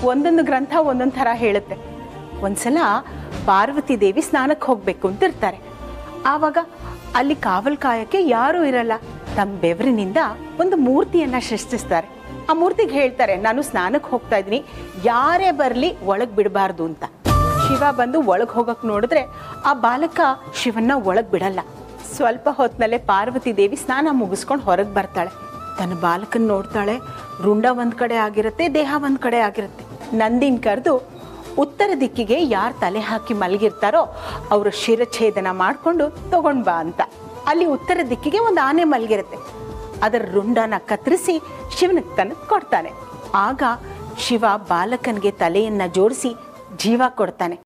ಒಂದೊಂದು ಗ್ರಂಥ ಒಂದೊಂದು ಥರ ಹೇಳುತ್ತೆ ಒಂದ್ಸಲ ಪಾರ್ವತಿ ದೇವಿ ಸ್ನಾನಕ್ಕೆ ಹೋಗ್ಬೇಕು ಅಂತ ಇರ್ತಾರೆ ಆವಾಗ ಅಲ್ಲಿ ಕಾವಲ್ ಕಾಯಕ್ಕೆ ಯಾರೂ ಇರಲ್ಲ ತಮ್ಮ ಬೆವರಿನಿಂದ ಒಂದು ಮೂರ್ತಿಯನ್ನ ಸೃಷ್ಟಿಸ್ತಾರೆ ಆ ಮೂರ್ತಿಗೆ ಹೇಳ್ತಾರೆ ನಾನು ಸ್ನಾನಕ್ಕೆ ಹೋಗ್ತಾ ಇದ್ದೀನಿ ಯಾರೇ ಬರಲಿ ಒಳಗ್ ಬಿಡಬಾರ್ದು ಅಂತ ಶಿವ ಬಂದು ಒಳಗ್ ಹೋಗಕ್ ನೋಡಿದ್ರೆ ಆ ಬಾಲಕ ಶಿವನ್ನ ಒಳಗ್ ಬಿಡಲ್ಲ ಸ್ವಲ್ಪ ಹೊತ್ನಲ್ಲೇ ಪಾರ್ವತಿ ದೇವಿ ಸ್ನಾನ ಮುಗಿಸ್ಕೊಂಡು ಹೊರಗೆ ಬರ್ತಾಳೆ ತನ್ನ ಬಾಲಕನ್ ನೋಡ್ತಾಳೆ ರುಂಡ ಒಂದ್ ಕಡೆ ಆಗಿರುತ್ತೆ ದೇಹ ಒಂದ್ ಕಡೆ ಆಗಿರುತ್ತೆ ನಂದಿನ್ ಕರೆದು ಉತ್ತರ ದಿಕ್ಕಿಗೆ ಯಾರು ತಲೆ ಹಾಕಿ ಮಲಗಿರ್ತಾರೋ ಅವರ ಶಿರಛೇದನ ಮಾಡಿಕೊಂಡು ತಗೊಂಡ್ ಬಾ ಅಂತ ಅಲ್ಲಿ ಉತ್ತರ ದಿಕ್ಕಿಗೆ ಒಂದು ಆನೆ ಮಲಗಿರುತ್ತೆ ಅದರ ರುಂಡನ ಕತ್ತರಿಸಿ ಶಿವನಿಗೆ ತನಕ ಕೊಡ್ತಾನೆ ಆಗ ಶಿವ ಬಾಲಕನಿಗೆ ತಲೆಯನ್ನ ಜೋಡಿಸಿ ಜೀವ ಕೊಡ್ತಾನೆ